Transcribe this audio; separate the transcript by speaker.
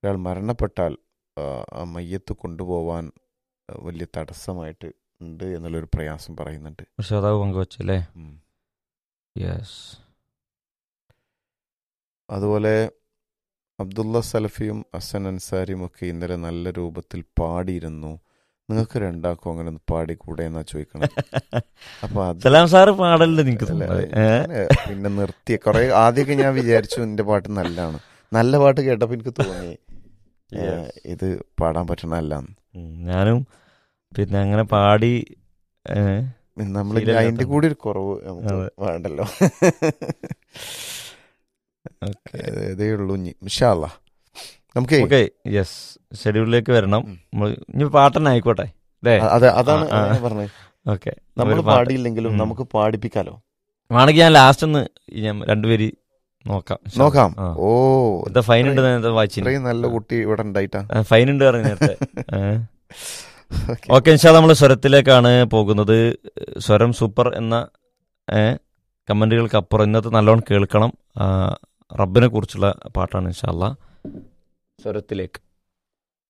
Speaker 1: ഒരാൾ മരണപ്പെട്ടാൽ ആ, ആ മയ്യത്ത് കൊണ്ടുപോവാൻ ആ, വലിയ തടസ്സമായിട്ട് ഉണ്ട് എന്നുള്ളൊരു പ്രയാസം പറയുന്നുണ്ട്
Speaker 2: ശ്രോതാവ് പങ്കുവച്ചല്ലേ
Speaker 1: ഉം.
Speaker 2: യെസ്
Speaker 1: അതുപോലെ അബ്ദുള്ള സലഫിയും ഹസൻ അൻസാരിയും ഒക്കെ ഇന്നലെ നല്ല രൂപത്തിൽ പാടിയിരുന്നു നിങ്ങൾക്ക് രണ്ടാക്കും അങ്ങനെ ഒന്ന് പാടിക്കൂടെ എന്നാ ചോദിക്കണം അപ്പൊ അത്
Speaker 2: സലാം സാറ് പാടല്ലേ നിനക്ക്
Speaker 1: അല്ല,
Speaker 2: തോന്നുന്നത്? ഏ?
Speaker 1: ഞാന് പിന്നെ നിർത്തിയ കുറെ ആദ്യമൊക്കെ ഞാൻ വിചാരിച്ചു എന്റെ പാട്ട് നല്ലതാണ് നല്ല പാട്ട് കേട്ടപ്പോ എനിക്ക് തോന്നി ഏ,
Speaker 2: Yes.
Speaker 1: ഇത് പാടാൻ പറ്റണല്ലാന്ന്
Speaker 2: ഉം, ഞാനും പിന്നെ അങ്ങനെ പാടി ഏ,
Speaker 1: നമ്മൾ
Speaker 2: ശീലമില്ലാത്ത-
Speaker 1: അതിന്റെ കൂടി ഒരു കുറവ് നമുക്ക്
Speaker 2: അതെ.
Speaker 1: വേണ്ടല്ലോ
Speaker 2: Okay.
Speaker 1: ഇതേ ഉള്ളൂ ഇനി ഇൻഷാ അല്ലാ. നമുക്കേ
Speaker 2: ഓക്കെ യെസ് ഷെഡ്യൂളിലേക്ക് വരണം
Speaker 1: ഉം.
Speaker 2: നമ്മൾ ഇനി പാട്ടന്നെ ആയിക്കോട്ടെ അല്ലേ
Speaker 1: അ- അതെ അതാണ്
Speaker 2: ആ, ആ.
Speaker 1: ഞാൻ പറഞ്ഞത്
Speaker 2: ഓക്കെ
Speaker 1: നമ്മൾ പാടിയില്ലെങ്കിലും
Speaker 2: ഉം.
Speaker 1: നമുക്ക് പാടിപ്പിക്കാലോ
Speaker 2: വേണമെങ്കിൽ ഞാൻ ലാസ്റ്റ് ഒന്ന് ഈ ഞാൻ രണ്ടുപേര് നോക്കാം
Speaker 1: നോക്കാം
Speaker 2: ആ.
Speaker 1: ഓ
Speaker 2: എന്താ ഫൈൻ ഉണ്ട് നേരത്തെ വായിച്ചു
Speaker 1: ഇത്രയും നല്ല കുട്ടി ഇവിടെ ഉണ്ടായിട്ടാ
Speaker 2: ഫൈൻ ഉണ്ട് പറഞ്ഞു നേരത്തെ
Speaker 1: Okay.
Speaker 2: ഓക്കെ ഇൻഷാ നമ്മൾ സ്വരത്തിലേക്കാണ് പോകുന്നത് സ്വരം സൂപ്പർ എന്ന ഏ, കമന്റുകൾക്ക് അപ്പുറം ഇന്നത്തെ നല്ലോണം കേൾക്കണം ആ, റബ്ബിനെ കുറിച്ചുള്ള പാട്ടാണ് ഇൻഷാല്ല സ്വരത്തിലേക്ക്